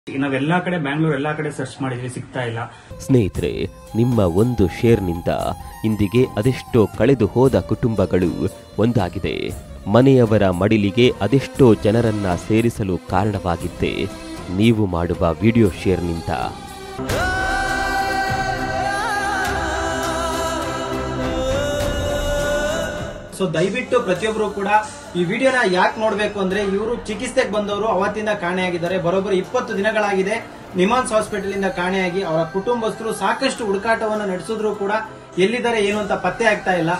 ನಾವೆಲ್ಲಾ ಕಡೆ ಬ್ಯಾಂಗ್ಳೂರ್ ಎಲ್ಲಾ ಕಡೆ ಸರ್ಚ್ ಮಾಡಿದ್ವಿ ಸಿಗ್ತಾ ಇಲ್ಲ ಸ್ನೇಹಿತರೆ ನಿಮ್ಮ ಒಂದು ಶೇರ್ನಿಂದ ಇಂದಿಗೆ ಅದೆಷ್ಟೋ ಕಳೆದು ಹೋದ ಕುಟುಂಬಗಳು ಒಂದಾಗಿದೆ ಮನೆಯವರ ಮಡಿಲಿಗೆ ಅದೆಷ್ಟೋ ಜನರನ್ನ ಸೇರಿಸಲು ಕಾರಣವಾಗಿದ್ದೆ ನೀವು ಮಾಡುವ ವಿಡಿಯೋ ಶೇರ್ನಿಂದ ಸೊ ದಯವಿಟ್ಟು ಪ್ರತಿಯೊಬ್ಬರು ಕೂಡ ಈ ವಿಡಿಯೋನ ಯಾಕೆ ನೋಡ್ಬೇಕು ಅಂದ್ರೆ ಇವರು ಚಿಕಿತ್ಸೆಗೆ ಬಂದವರು ಅವತ್ತಿಂದ ಕಾಣೆಯಾಗಿದ್ದಾರೆ ಬರೋಬ್ಬರಿ ಇಪ್ಪತ್ತು ದಿನಗಳಾಗಿದೆ ನಿಮಾನ್ಸ್ ಹಾಸ್ಪಿಟಲ್ ಇಂದ ಕಾಣೆಯಾಗಿ ಅವರ ಕುಟುಂಬಸ್ಥರು ಸಾಕಷ್ಟು ಹುಡುಕಾಟವನ್ನು ನಡೆಸಿದ್ರು ಕೂಡ ಎಲ್ಲಿದ್ದಾರೆ ಏನು ಅಂತ ಪತ್ತೆ ಆಗ್ತಾ ಇಲ್ಲ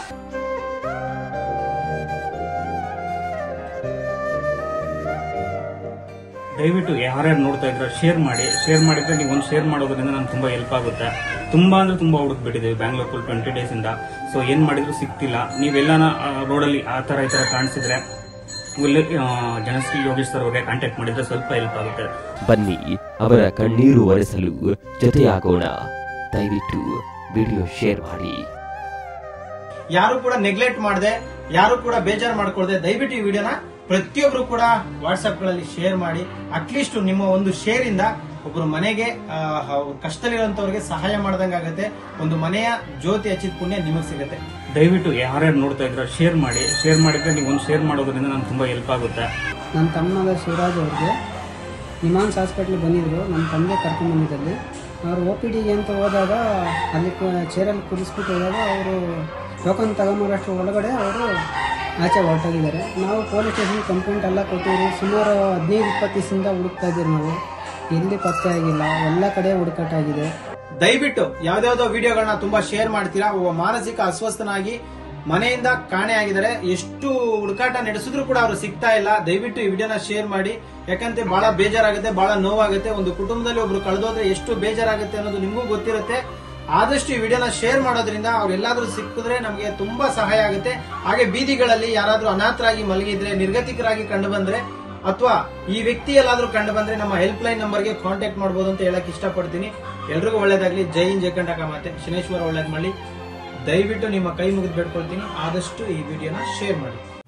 ದಯವಿಟ್ಟು ಯಾರ್ಯಾರು ನೋಡ್ತಾ ಇದ್ರೆ ಶೇರ್ ಮಾಡಿ ಶೇರ್ ಮಾಡಿದ್ರೆ ನೀವು ಒಂದು ಶೇರ್ ಮಾಡೋದ್ರಿಂದ ನಮ್ಗೆ ತುಂಬಾ ಹೆಲ್ಪ್ ಆಗುತ್ತೆ ತುಂಬಾ ಅಂದ್ರೆ ತುಂಬಾ ಹುಡುಕ್ಬಿಟ್ಟಿದ್ದೀವಿ ಬ್ಯಾಂಗ್ಳೂರ್ ಫುಲ್ ಟ್ವೆಂಟಿ ಡೇಸ್ ಇಂದ ಸೊ ಏನ್ ಮಾಡಿದ್ರು ಸಿಗ್ತಿಲ್ಲ ನೀವೆಲ್ಲನ ರೋಡಲ್ಲಿ ಆ ತರ ಈ ತರ ಕಾಣಿಸಿದ್ರೆ ಇಲ್ಲಿ ಜನಶ್ರೀ ಯೋಗೇಶ್ ಸರ್ ಅವ್ರಿಗೆ ಕಾಂಟ್ಯಾಕ್ಟ್ ಮಾಡಿದ್ರೆ ಸ್ವಲ್ಪ ಹೆಲ್ಪ್ ಆಗುತ್ತೆ ಬನ್ನಿ ಅವರ ಕಣ್ಣೀರು ಒರೆಸಲು ಜೊತೆಯಾಗೋಣ ದಯವಿಟ್ಟು ವಿಡಿಯೋ ಶೇರ್ ಮಾಡಿ ಯಾರು ಕೂಡ ನೆಗ್ಲೆಕ್ಟ್ ಮಾಡದೆ ಯಾರು ಕೂಡ ಬೇಜಾರು ಮಾಡ್ಕೊಳ್ದೆ ದಯವಿಟ್ಟು ಈ ವಿಡಿಯೋನ ಪ್ರತಿಯೊಬ್ರು ಕೂಡ ವಾಟ್ಸ್ಆಪ್ ಗಳಲ್ಲಿ ಶೇರ್ ಮಾಡಿ ಅಟ್ಲೀಸ್ಟ್ ನಿಮ್ಮ ಒಂದು ಶೇರ್ ಇಂದ ಒಬ್ಬರು ಮನೆಗೆ ಆ, ಹ- ಕಷ್ಟದಲ್ಲಿರುವಂತವ್ರಿಗೆ ಸಹಾಯ ಮಾಡ್ದಂಗಾಗತ್ತೆ ಒಂದು ಮನೆಯ ಜ್ಯೋತಿ ಹಚ್ಚಿದ ಪುಣ್ಯ ನಿಮಗೆ ಸಿಗುತ್ತೆ ದಯವಿಟ್ಟು ಯಾರ್ಯಾರು ನೋಡ್ತಾ ಇದ್ರೆ ಶೇರ್ ಮಾಡಿ ಶೇರ್ ಮಾಡಿದ್ರೆ ನೀವು ಒಂದು ಶೇರ್ ಮಾಡೋದ್ರಿಂದ ನಮ್ಗೆ ತುಂಬಾ ಹೆಲ್ಪ್ ಆಗುತ್ತೆ ನನ್ನ ತಮ್ಮನಾದ ಶಿವರಾಜ್ ಅವ್ರಿಗೆ ನಿಮಾನ್ಸ್ ಹಾಸ್ಪಿಟ್ಲಿಗೆ ಬಂದಿದ್ರು ನಮ್ಮ ತಂದೆ ಕರ್ಕೊಂಡು ಬಂದಿದ್ದಲ್ಲಿ ಅವರು ಒ ಪಿ ಡಿಗೆ ಅಂತ ಹೋದಾಗ ಅಲ್ಲಿ ಕು- ಚೇರಲ್ಲಿ ಕುದಿಸ್ಬಿಟ್ಟು ಹೋದಾಗ ಅವರು ಟೋಕನ್ ತಗೊಂಬರೋಷ್ಟು ಒಳಗಡೆ ಅವರು ಆಚೆ ಹೊರಟೋಗಿದ್ದಾರೆ ನಾವು ಪೊಲೀಸ್ ಸ್ಟೇಷನ್ ಕಂಪ್ಲೇಂಟ್ ಎಲ್ಲ ಕೊಟ್ಟಿದ್ವಿ ಸುಮಾರು ಹದಿನೈದು ಇಪ್ಪತ್ತು ದಿವಸದಿಂದ ಹುಡುಕ್ತಾ ಇದ್ದೀವಿ ನಾವು ಎಲ್ಲಿ ಪತ್ತೆ ಆಗಿಲ್ಲ ಎಲ್ಲ ಕಡೆ ಹುಡುಕಾಟಾಗಿದೆ ದಯವಿಟ್ಟು ಯಾವ್ದಾವ್ದೋ ವಿಡಿಯೋಗಳನ್ನ ತುಂಬಾ ಶೇರ್ ಮಾಡ್ತೀರಾ ಒಬ್ಬ ಮಾನಸಿಕ ಅಸ್ವಸ್ಥನಾಗಿ ಮನೆಯಿಂದ ಕಾಣೆ ಆಗಿದ್ದಾರೆ ಎಷ್ಟು ಹುಡುಕಾಟ ನಡೆಸಿದ್ರು ಕೂಡ ಅವರು ಸಿಗ್ತಾ ಇಲ್ಲ ದಯವಿಟ್ಟು ಈ ವಿಡಿಯೋನ ಶೇರ್ ಮಾಡಿ ಯಾಕಂದ್ರೆ ಬಹಳ ಬೇಜಾರಾಗುತ್ತೆ ಬಹಳ ನೋವಾಗುತ್ತೆ ಒಂದು ಕುಟುಂಬದಲ್ಲಿ ಒಬ್ರು ಕಳೆದೋದ್ರೆ ಎಷ್ಟು ಬೇಜಾರಾಗುತ್ತೆ ಅನ್ನೋದು ನಿಮಗೂ ಗೊತ್ತಿರುತ್ತೆ ಆದಷ್ಟು ಈ ವಿಡಿಯೋನ ಶೇರ್ ಮಾಡೋದ್ರಿಂದ ಅವ್ರೆಲ್ಲಾದ್ರೂ ಸಿಕ್ಕಿದ್ರೆ ನಮಗೆ ತುಂಬಾ ಸಹಾಯ ಆಗುತ್ತೆ ಹಾಗೆ ಬೀದಿಗಳಲ್ಲಿ ಯಾರಾದ್ರೂ ಅನಾಥರಾಗಿ ಮಲಗಿದ್ರೆ ನಿರ್ಗತಿಕರಾಗಿ ಕಂಡು ಬಂದ್ರೆ ಅಥವಾ ಈ ವ್ಯಕ್ತಿ ಎಲ್ಲಾದ್ರೂ ಕಂಡು ಬಂದ್ರೆ ನಮ್ಮ ಹೆಲ್ಪ್ ಲೈನ್ ನಂಬರ್ಗೆ ಕಾಂಟ್ಯಾಕ್ಟ್ ಮಾಡಬಹುದು ಅಂತ ಹೇಳಕ್ ಇಷ್ಟಪಡ್ತೀನಿ ಎಲ್ರಿಗೂ ಒಳ್ಳೇದಾಗ್ಲಿ ಜೈ ಇನ್ ಜೈ ಕಂಟಕ ಮಾತೆ ಶನೇಶ್ವರ ಒಳ್ಳೇದ್ ಮಾಡಿ ದಯವಿಟ್ಟು ನಿಮ್ಮ ಕೈ ಮುಗಿದು ಬೇಡ್ಕೊಳ್ತೀನಿ ಆದಷ್ಟು ಈ ವಿಡಿಯೋನ ಶೇರ್ ಮಾಡಿ